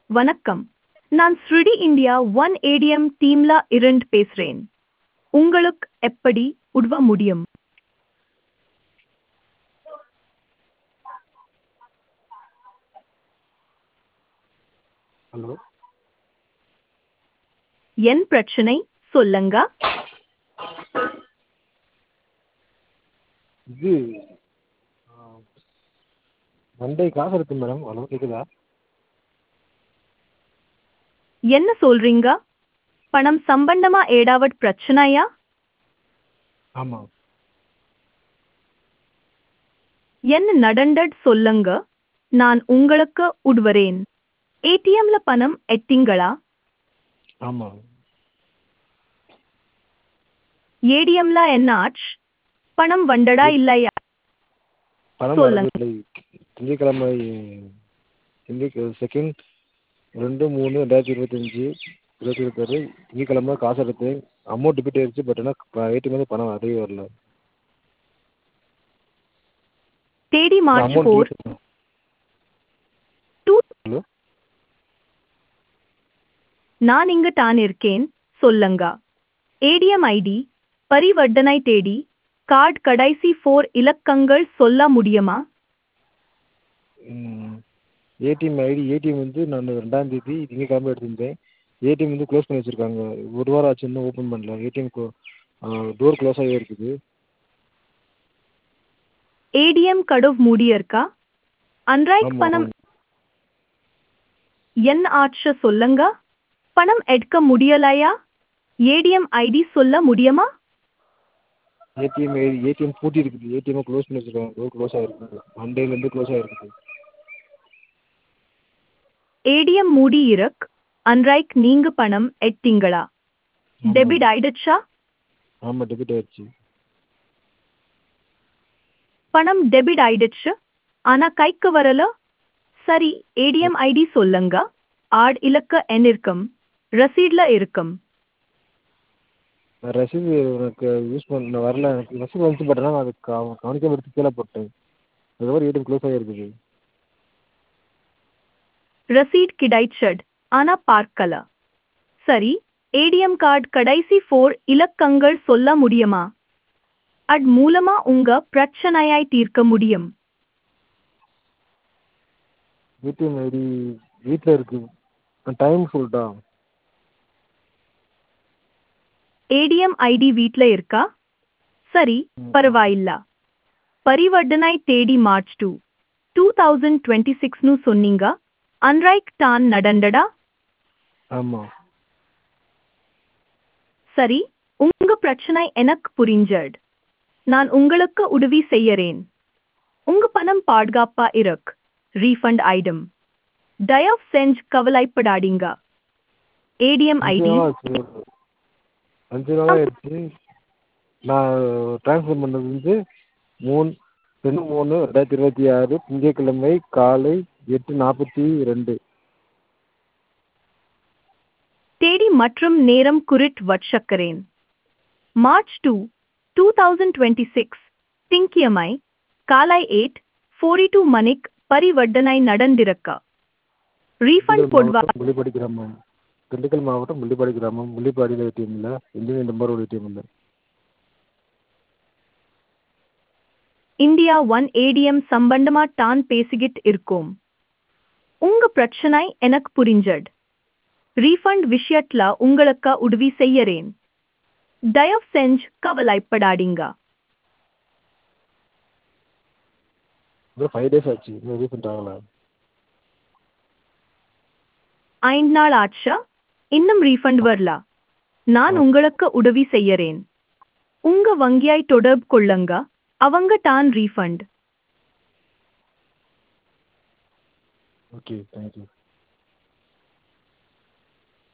வணக்கம் நான் ஸ்ருடி இந்தியா ஒன் ஏடிஎம் டீம்ல இருந்து பேசுறேன் உங்களுக்கு எப்படி உதவ முடியும் ஹலோ என் பிரச்சனை சொல்லுங்க இது மண்டே காசு இருக்கு மேடம் ஹலோ கேட்குதா என்ன சொல்றீங்க பணம் சம்பந்தமா ஏடாவட் பிரச்சனையா ஆமாம் என்ன நடந்தது சொல்லுங்க நான் உங்களுக்கு உதவுறேன் ஏடிஎம்ல பணம் எட்டிங்களா ஆமாம் ஏடிஎம்ல என்ன ஆச்சு பணம் வந்தடா இல்லையா பணம் சொல்லுங்க. வரவில்லை திங்கட்கிழமை திங்க செகண்ட் ரெண்டு மூணு ரெண்டாயிரத்தி இருபத்தஞ்சி இருபத்தி இருபத்தாறு திங்கட்கிழமை காசு எடுத்தேன் அமௌண்ட் டெபிட் ஆயிடுச்சு பட் ஆனால் ஏடிஎம் வந்து பணம் வரவே வரல தேதி March amount four two hello நான் இங்க தான் இருக்கேன் சொல்லுங்க ஏடிஎம் ஐடி பரிவர்த்தனை தேதி கார்டு கடைசி ஃபோர் இலக்கங்கள் சொல்ல முடியுமா ஏடிஎம் ஐடி ஏடிஎம் வந்து நான் ரெண்டாம் தேதி திங்கட்கிழமை எடுத்திருந்தேன் ஏடிஎம் வந்து க்ளோஸ் பண்ணி வச்சுருக்காங்க ஒரு வாரம் ஆச்சு இன்னும் ஓப்பன் பண்ணல ஏடிஎம் டோர் க்ளோஸ் ஆகி இருக்குது ஏடிஎம் கடவு மூடியிருக்கா அன்றைக்கு ஆமாம் பணம் என்ன ஆச்சு சொல்லுங்க பணம் எடுக்க முடியலையா ஏடிஎம் ஐடி சொல்ல முடியுமா ஏடிஎம் ஐடி ஏடிஎம் பூட்டி இருக்குது ஏடிஎம் க்ளோஸ் பண்ணி வச்சுருக்காங்க டோர் க்ளோஸ் ஆகிருக்குது மண்டேலேருந்து க்ளோஸ் ஆகிருக்குது ஏடிஎம் மூடி இருக் அன்றைக்கு நீங்க பணம் எட்டிங்களா டெபிட் ஆயிடுச்சா ஆமாம் டெபிட் ஆயிடுச்சு பணம் டெபிட் ஆயிடுச்சு ஆனா கைக்கு வரல சரி ஏடிஎம் ஐடி சொல்லுங்க ஆட் இலக்க எண் இருக்கும் ரசீட்ல இருக்கும் நான் ரசீது எனக்கு யூஸ் பண்ண வரல எனக்கு ரசீது வந்துச்சு பட் ஆனால் அது கவ- கவனிக்காம எடுத்து கீழே போட்டேன் அதுக்கப்புறம் ஏடிஎம் க்ளோஸ் ஆகிருக்குது ரசீட் கிடைச்சட் ஆனா பார்க்கல சரி ஏடிஎம் கார்டு கடைசி ஃபோர் இலக்கங்கள் சொல்ல முடியுமா அட் மூலமா உங்க பிரச்சனையாய் தீர்க்க முடியும் ஏடிஎம் ஐடி வீட்டில் இருக்குது டைம் சொல்லட்டா ஏடிஎம் ஐடி வீட்ல இருக்கா சரி பரவாயில்ல பரிவர்த்தனை தேதி March two two thousand twenty சிக்ஸ்னு சொன்னீங்க அன்றைக்கு தான் நடந்தடா ஆமாம் சரி உங்க பிரச்சனை எனக்கு புரிஞ்சது நான் உங்களுக்கு உதவி செய்யறேன் உங்க பணம் பாதுகாப்பா இருக்கு ரீஃபண்ட் ஐட்டம் தயவு செஞ்சு கவலைப்படாதீங்க ஏடிஎம் அஞ்சு ஐடி நாள் ஆச்சு அஞ்சு நாள் ஆயிடுச்சு நான் ட்ரான்ஸ்ஃபர் பண்ணது வந்து மூணு ரெண்டு மூணு ரெண்டாயிரத்தி இருபத்தி ஆறு திங்கட்கிழமை காலை எட்டு நாற்பத்தி ரெண்டு தேதி மற்றும் நேரம் குறிட் வட்சக்கரேன் March two two thousand twenty six திங்கியமை காலை எயிட் ஃபோர்டி டூ மணிக் பரிவர்த்தனை நடந்திருக்க ரீஃபண்ட் திண்டுக்கல் போடுவா மாவட்டம் முள்ளிப்பாடி கிராமம் திண்டுக்கல் மாவட்டம் முள்ளிப்பாடி கிராமம் முள்ளிப்பாடியில் ஏடிஎம் இல்லை இந்தியன் நம்பரோட ஏடிஎம் இல்லை இந்தியா ஒன் ஏடிஎம் சம்பந்தமா தான் பேசிக்கிட்டு இருக்கோம் உங்க பிரச்சனை எனக்கு புரிஞ்சது ரீஃபண்ட் விஷயத்துல உங்களுக்கு உதவி செய்யறேன் தயவு செஞ்சு கவலைப்படாதீங்க ஒரு ஃபைவ் டேஸ் ஆச்சு இன்னும் ரீஃபண்ட் ஆகலை ஐந்து நாள் ஆச்சா இன்னும் ரீஃபண்ட் வரல நான் உங்களுக்கு உதவி செய்யறேன் உங்க வங்கியாய் தொடர்பு கொள்ளுங்க அவங்க தான் ரீஃபண்ட் ஓகே தேங்க்யூ